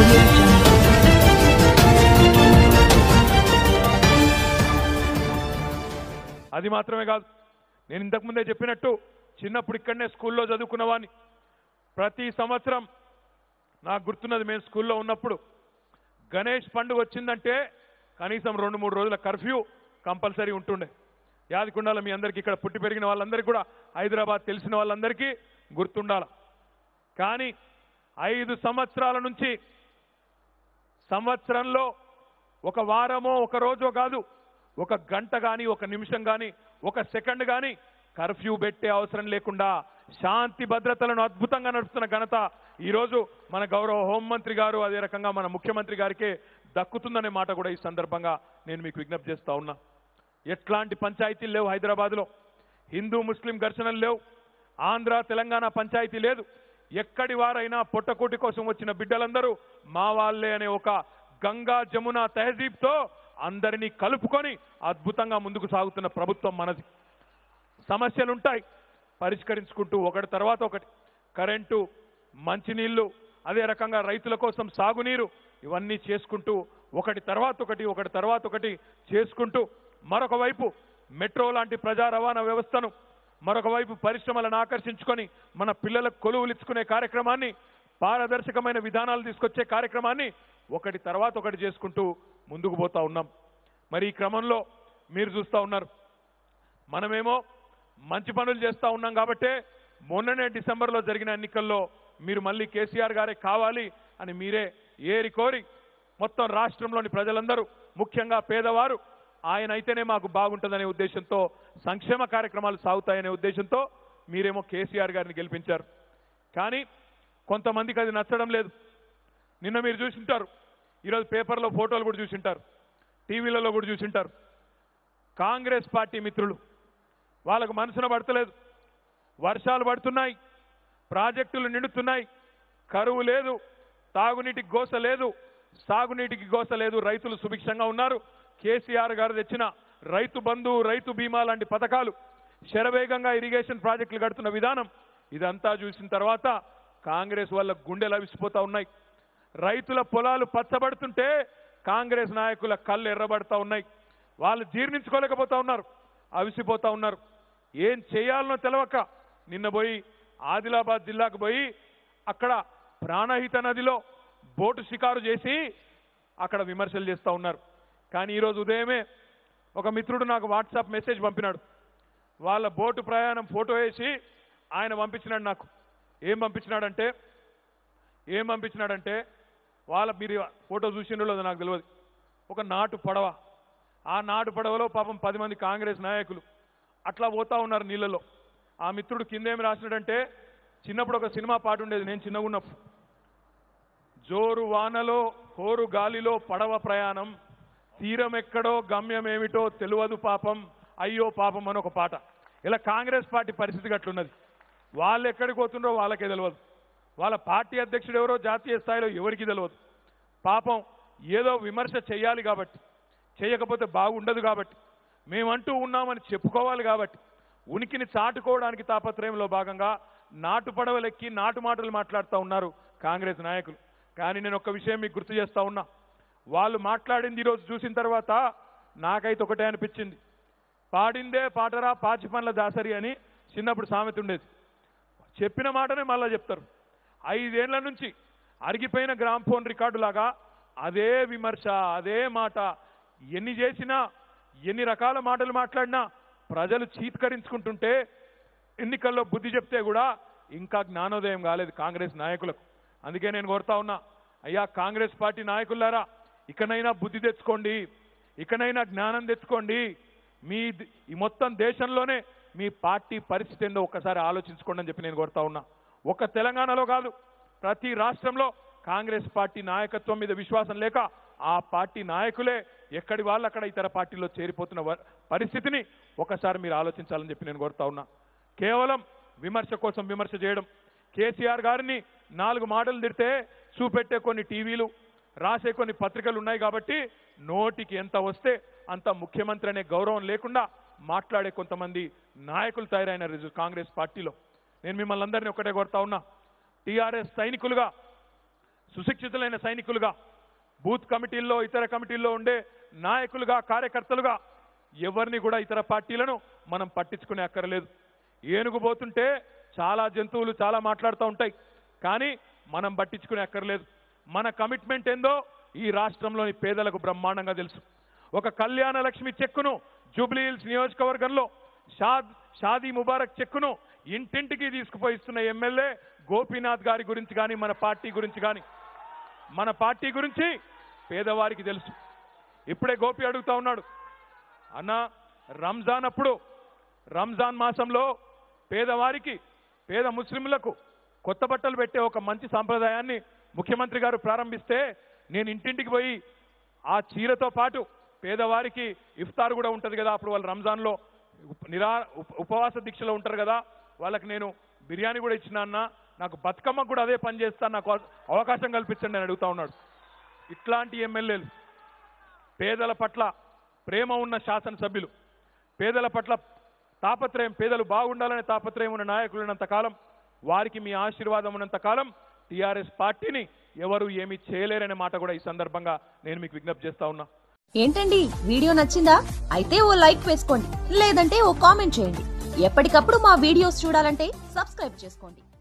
audio jungle. అది మాత్రమే కాదు నేను ఇంతకుముందే చెప్పినట్టు చిన్నప్పుడు ఇక్కడనే స్కూల్లో చదువుకున్నవాడిని ప్రతి సంవత్సరం నాకు గుర్తున్నది మేము స్కూల్లో ఉన్నప్పుడు గణేష్ పండుగ వచ్చిందంటే కనీసం రెండు మూడు రోజుల కర్ఫ్యూ కంపల్సరీ ఉంటుండే యాదకుండాల మీ అందరికీ ఇక్కడ పుట్టి పెరిగిన వాళ్ళందరికీ కూడా హైదరాబాద్ తెలిసిన వాళ్ళందరికీ గుర్తుండాల కానీ ఐదు సంవత్సరాల నుంచి సంవత్సరంలో ఒక వారమో ఒక రోజో కాదు ఒక గంట కానీ ఒక నిమిషం కానీ ఒక సెకండ్ కానీ కర్ఫ్యూ పెట్టే అవసరం లేకుండా శాంతి భద్రతలను అద్భుతంగా నడుపుతున్న ఘనత ఈరోజు మన గౌరవ హోంమంత్రి గారు అదే రకంగా మన ముఖ్యమంత్రి గారికే దక్కుతుందనే మాట కూడా ఈ సందర్భంగా నేను మీకు విజ్ఞప్తి చేస్తా ఉన్నా ఎట్లాంటి పంచాయతీలు లేవు హైదరాబాద్లో హిందూ ముస్లిం ఘర్షణలు లేవు ఆంధ్ర తెలంగాణ పంచాయతీ లేదు ఎక్కడి వారైనా పొట్టకూటి కోసం వచ్చిన బిడ్డలందరూ మా వాళ్ళే అనే ఒక గంగా జమున తెహజీబ్తో అందరినీ కలుపుకొని అద్భుతంగా ముందుకు సాగుతున్న ప్రభుత్వం మనది సమస్యలుంటాయి పరిష్కరించుకుంటూ ఒకటి తర్వాత ఒకటి కరెంటు మంచినీళ్లు అదే రకంగా రైతుల కోసం సాగునీరు ఇవన్నీ చేసుకుంటూ ఒకటి తర్వాత ఒకటి ఒకటి తర్వాత ఒకటి చేసుకుంటూ మరొక వైపు మెట్రో లాంటి ప్రజా రవాణా వ్యవస్థను మరొక వైపు పరిశ్రమలను ఆకర్షించుకొని మన పిల్లలకు కొలువులు ఇచ్చుకునే కార్యక్రమాన్ని పారదర్శకమైన విధానాలు తీసుకొచ్చే కార్యక్రమాన్ని ఒకటి తర్వాత ఒకటి చేసుకుంటూ ముందుకు పోతా ఉన్నాం మరి ఈ క్రమంలో మీరు చూస్తా ఉన్నారు మనమేమో మంచి పనులు చేస్తా ఉన్నాం కాబట్టే మొన్ననే డిసెంబర్లో జరిగిన ఎన్నికల్లో మీరు మళ్ళీ కేసీఆర్ గారే కావాలి అని మీరే ఏరి కోరి మొత్తం రాష్ట్రంలోని ప్రజలందరూ ముఖ్యంగా పేదవారు ఆయన అయితేనే మాకు బాగుంటుందనే ఉద్దేశంతో సంక్షేమ కార్యక్రమాలు సాగుతాయనే ఉద్దేశంతో మీరేమో కేసీఆర్ గారిని గెలిపించారు కానీ కొంతమందికి అది నచ్చడం లేదు నిన్న మీరు చూసింటారు ఈరోజు పేపర్లో ఫోటోలు కూడా చూసింటారు టీవీలలో కూడా చూసింటారు కాంగ్రెస్ పార్టీ మిత్రులు వాళ్ళకు మనసున పడతలేదు వర్షాలు పడుతున్నాయి ప్రాజెక్టులు నిండుతున్నాయి కరువు లేదు తాగునీటికి గోస లేదు సాగునీటికి గోస లేదు రైతులు సుభిక్షంగా ఉన్నారు కేసీఆర్ గారు తెచ్చిన రైతు బంధు రైతు బీమా లాంటి పథకాలు శరవేగంగా ఇరిగేషన్ ప్రాజెక్టులు కడుతున్న విధానం ఇదంతా చూసిన తర్వాత కాంగ్రెస్ వాళ్ళ గుండెలు అవిసిపోతా ఉన్నాయి రైతుల పొలాలు పచ్చబడుతుంటే కాంగ్రెస్ నాయకుల కళ్ళు ఎర్రబడతా ఉన్నాయి వాళ్ళు జీర్ణించుకోలేకపోతా ఉన్నారు అవిసిపోతా ఉన్నారు ఏం చేయాలనో తెలవక నిన్న పోయి ఆదిలాబాద్ జిల్లాకు పోయి అక్కడ ప్రాణహిత నదిలో బోటు షికారు చేసి అక్కడ విమర్శలు చేస్తూ ఉన్నారు కానీ ఈరోజు ఉదయమే ఒక మిత్రుడు నాకు వాట్సాప్ మెసేజ్ పంపినాడు వాళ్ళ బోటు ప్రయాణం ఫోటో వేసి ఆయన పంపించినాడు నాకు ఏం పంపించినాడంటే ఏం పంపించినాడంటే వాళ్ళ మీరు ఫోటో చూసిండో లేదో నాకు తెలియదు ఒక నాటు పడవ ఆ నాటు పడవలో పాపం పది మంది కాంగ్రెస్ నాయకులు అట్లా పోతా ఉన్నారు నీళ్ళలో ఆ మిత్రుడు కిందేం రాసినాడంటే చిన్నప్పుడు ఒక సినిమా పాట ఉండేది నేను చిన్నగా ఉన్నప్పుడు జోరు వానలో హోరు గాలిలో పడవ ప్రయాణం తీరం ఎక్కడో గమ్యం ఏమిటో తెలియదు పాపం అయ్యో పాపం అని ఒక పాట ఇలా కాంగ్రెస్ పార్టీ పరిస్థితి గట్లున్నది వాళ్ళు ఎక్కడికి పోతుండ్రో వాళ్ళకే తెలియదు వాళ్ళ పార్టీ అధ్యక్షుడు ఎవరో జాతీయ స్థాయిలో ఎవరికి తెలియదు పాపం ఏదో విమర్శ చేయాలి కాబట్టి చేయకపోతే బాగుండదు కాబట్టి మేమంటూ ఉన్నామని చెప్పుకోవాలి కాబట్టి ఉనికిని చాటుకోవడానికి తాపత్రయంలో భాగంగా నాటు పడవలెక్కి నాటు మాటలు మాట్లాడుతూ ఉన్నారు కాంగ్రెస్ నాయకులు కానీ నేను ఒక విషయం మీకు గుర్తు చేస్తా ఉన్నా వాళ్ళు మాట్లాడింది ఈరోజు చూసిన తర్వాత నాకైతే ఒకటే అనిపించింది పాడిందే పాటరా పాచి పనుల దాసరి అని చిన్నప్పుడు సామెత ఉండేది చెప్పిన మాటనే మళ్ళా చెప్తారు ఐదేళ్ల నుంచి అరిగిపోయిన గ్రామ్ ఫోన్ రికార్డు లాగా అదే విమర్శ అదే మాట ఎన్ని చేసినా ఎన్ని రకాల మాటలు మాట్లాడినా ప్రజలు చీత్కరించుకుంటుంటే ఎన్నికల్లో బుద్ధి చెప్తే కూడా ఇంకా జ్ఞానోదయం కాలేదు కాంగ్రెస్ నాయకులకు అందుకే నేను కోరుతా ఉన్నా అయ్యా కాంగ్రెస్ పార్టీ నాయకులారా ఇకనైనా బుద్ధి తెచ్చుకోండి ఇకనైనా జ్ఞానం తెచ్చుకోండి మీ ద- ఈ మొత్తం దేశంలోనే మీ పార్టీ పరిస్థితి ఏందో ఒక్కసారి ఆలోచించుకోండి అని చెప్పి నేను కోరుతా ఉన్నా ఒక తెలంగాణలో కాదు ప్రతి రాష్ట్రంలో కాంగ్రెస్ పార్టీ నాయకత్వం మీద విశ్వాసం లేక ఆ పార్టీ నాయకులే ఎక్కడి వాళ్ళు అక్కడ ఇతర పార్టీల్లో చేరిపోతున్న వ- పరిస్థితిని ఒకసారి మీరు ఆలోచించాలని చెప్పి నేను కోరుతా ఉన్నా కేవలం విమర్శ కోసం విమర్శ చేయడం కేసీఆర్ గారిని నాలుగు మాటలు తిడితే చూపెట్టే కొన్ని టీవీలు రాసే కొన్ని పత్రికలు ఉన్నాయి కాబట్టి నోటికి ఎంత వస్తే అంత ముఖ్యమంత్రి అనే గౌరవం లేకుండా మాట్లాడే కొంతమంది నాయకులు తయారైన రిజ- కాంగ్రెస్ పార్టీలో నేను మిమ్మల్ని అందరినీ ఒకటే కోరుతా ఉన్నా టీఆర్ఎస్ సైనికులుగా సుశిక్షితులైన సైనికులుగా బూత్ కమిటీల్లో ఇతర కమిటీల్లో ఉండే నాయకులుగా కార్యకర్తలుగా ఎవరిని కూడా ఇతర పార్టీలను మనం పట్టించుకునే అక్కర్లేదు ఏనుగు పోతుంటే చాలా జంతువులు చాలా మాట్లాడుతూ ఉంటాయి కానీ మనం పట్టించుకునే అక్కర్లేదు మన కమిట్మెంట్ ఏందో ఈ రాష్ట్రంలోని పేదలకు బ్రహ్మాండంగా తెలుసు ఒక కళ్యాణ లక్ష్మి చెక్కును జూబ్లీ హిల్స్ నియోజకవర్గంలో షాద్ షాదీ ముబారక్ చెక్కును ఇంటింటికి తీసుకుపోయిస్తున్న ఎమ్మెల్యే గోపీనాథ్ గారి గురించి కానీ మన పార్టీ గురించి కానీ మన పార్టీ గురించి పేదవారికి తెలుసు ఇప్పుడే గోపి అడుగుతా ఉన్నాడు అన్న రంజాన్ అప్పుడు రంజాన్ మాసంలో పేదవారికి పేద ముస్లింలకు కొత్త బట్టలు పెట్టే ఒక మంచి సాంప్రదాయాన్ని ముఖ్యమంత్రి గారు ప్రారంభిస్తే నేను ఇంటింటికి పోయి ఆ చీరతో పాటు పేదవారికి ఇఫ్తార్ కూడా ఉంటుంది కదా అప్పుడు వాళ్ళు రంజాన్లో ఉప్- నిరా ఉప్- ఉపవాస దీక్షలో ఉంటారు కదా వాళ్ళకి నేను బిర్యానీ కూడా ఇచ్చిన అన్న నాకు బతుకమ్మకు కూడా అదే పని చేస్తాను నాకు అవకాశం కల్పించండి అని అడుగుతా ఉన్నాడు ఇట్లాంటి ఎమ్మెల్యేలు పేదల పట్ల ప్రేమ ఉన్న శాసనసభ్యులు పేదల పట్ల తాపత్రయం పేదలు బాగుండాలనే తాపత్రయం ఉన్న నాయకులు ఉన్నంత కాలం వారికి మీ ఆశీర్వాదం ఉన్నంత కాలం టీఆర్ఎస్ పార్టీని ఎవరు ఏమీ చేయలేరనే మాట కూడా ఈ సందర్భంగా నేను మీకు విజ్ఞప్తి చేస్తా ఉన్నా ఏంటండి వీడియో నచ్చిందా అయితే ఓ లైక్ వేసుకోండి లేదంటే ఓ కామెంట్ చేయండి ఎప్పటికప్పుడు మా వీడియోస్ చూడాలంటే సబ్స్క్రైబ్ చేసుకోండి